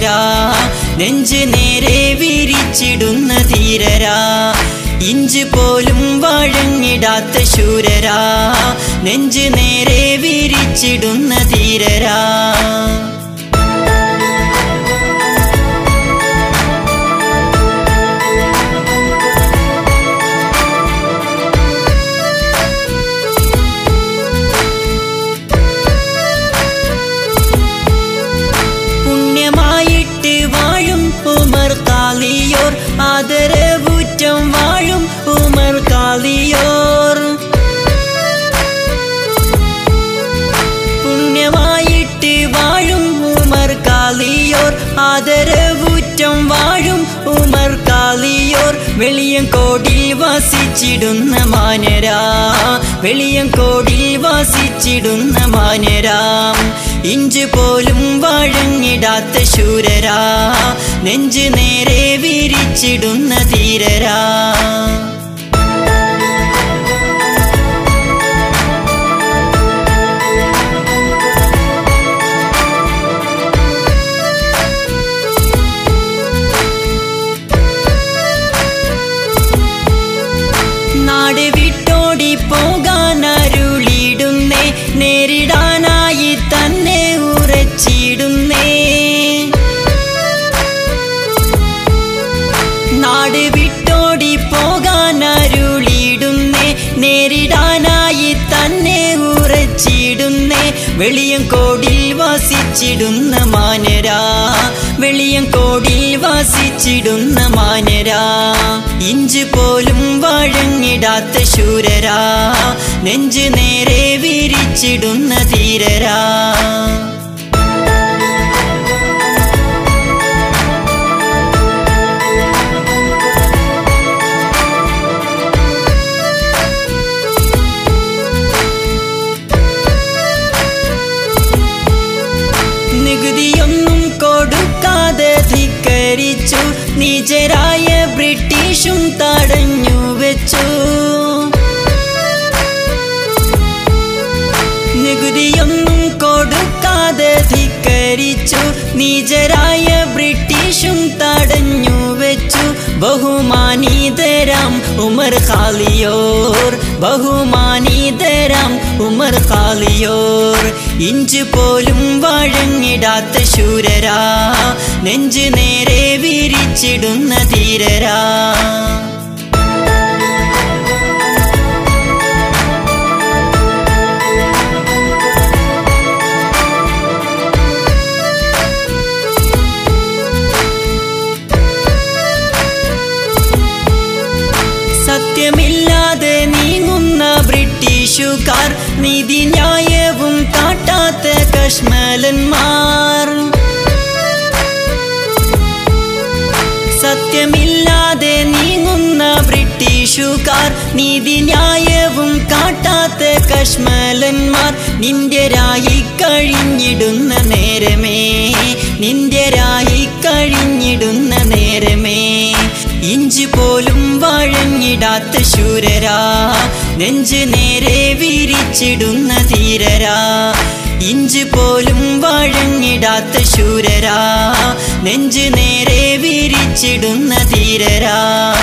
ശൂരരാ നെഞ്ച് നേരെ വിരിച്ചിടുന്ന ധീരരാ ഇഞ്ച് പോലും വഴങ്ങിടാത്ത ശൂരരാ നെഞ്ച് നേരെ വിരിച്ചിടുന്ന ധീരരാ പുണ്യമായിട്ട് വാഴും ഉമർ കാളിയോർ ആദരവുറ്റം വാഴും ഉമർ കാളിയോർ പുണ്യമായിട്ട് വാഴും ഉമർ കാളിയോർ ആദരവുറ്റം വാഴും ഉമർ കാളിയോർ വെളിയങ്കോടിൽ വസിച്ചിടുന്ന മാനരാ വെളിയങ്കോടിൽ വസിച്ചിടുന്ന മാനരാം ഇഞ്ച് പോലും വഴങ്ങിടാത്ത ശൂരരാ നെഞ്ച് നേരെ വിരിച്ചിടുന്ന ധീരരാ നാട് വിട്ടോടി പോകാൻ അരുളിയിടുന്നേ നേരിടാനായി തന്നെ ഉറച്ചിടുന്നേ നാട് വിട്ടോടി പോകാൻ അരുളിയിടുന്നേ നേരിടാനായി തന്നെ ഉറച്ചിടുന്നേ വെളിയങ്കോടിൽ വസിച്ചിടുന്ന മാനരാ വെളിയങ്കോടിൽ വസിച്ചിടുന്ന മാനരാ ഇഞ്ച് പോലും വഴങ്ങിടാത്ത ശൂരരാ നെഞ്ച് നേരെ വിരിച്ചിടുന്ന ധീരരാ നികുതിയൊന്നും കൊടുക്കാതെ ധിക്കരിച്ചു നിജരായ ബ്രിട്ടീഷും തടഞ്ഞു വെച്ചു നികുതിയൊന്നും കൊടുക്കാതെ ധിക്കരിച്ചു നിജരായ ബ്രിട്ടീഷും തടഞ്ഞു വെച്ചു ബഹുമാനീതരാം ഉമർ ഖാലിയോർ ബഹുമാനീതരാം ഉമർ ഖാലിയോർ ഇഞ്ച് പോലും വഴങ്ങിടാത്ത ശൂരരാ നെഞ്ച് നേരെ വിരിച്ചിടുന്ന ധീരരാ സത്യമില്ലാതെ നീങ്ങുന്ന ബ്രിട്ടീഷുകാർ നീതിന്യായവും കാട്ടാത്ത കശ്മലന്മാർ സത്യമില്ലാതെ നീങ്ങുന്ന ബ്രിട്ടീഷുകാർ നീതിന്യായവും കാട്ടാത്ത കശ്മലന്മാർ നിന്ദ്യരായി കഴിഞ്ഞിടുന്ന നേരമേ നിന്ദ്യരായി കഴിഞ്ഞിടുന്ന നേരമേ ഇഞ്ച് പോലും വഴങ്ങിടാത്ത ശൂരരാ നെഞ്ച് നേരെ വിരിച്ചിടുന്ന ധീരരാ ഇഞ്ച് പോലും വഴങ്ങിടാത്ത ശൂരരാ നെഞ്ച് നേരെ വിരിച്ചിടുന്ന ധീരരാ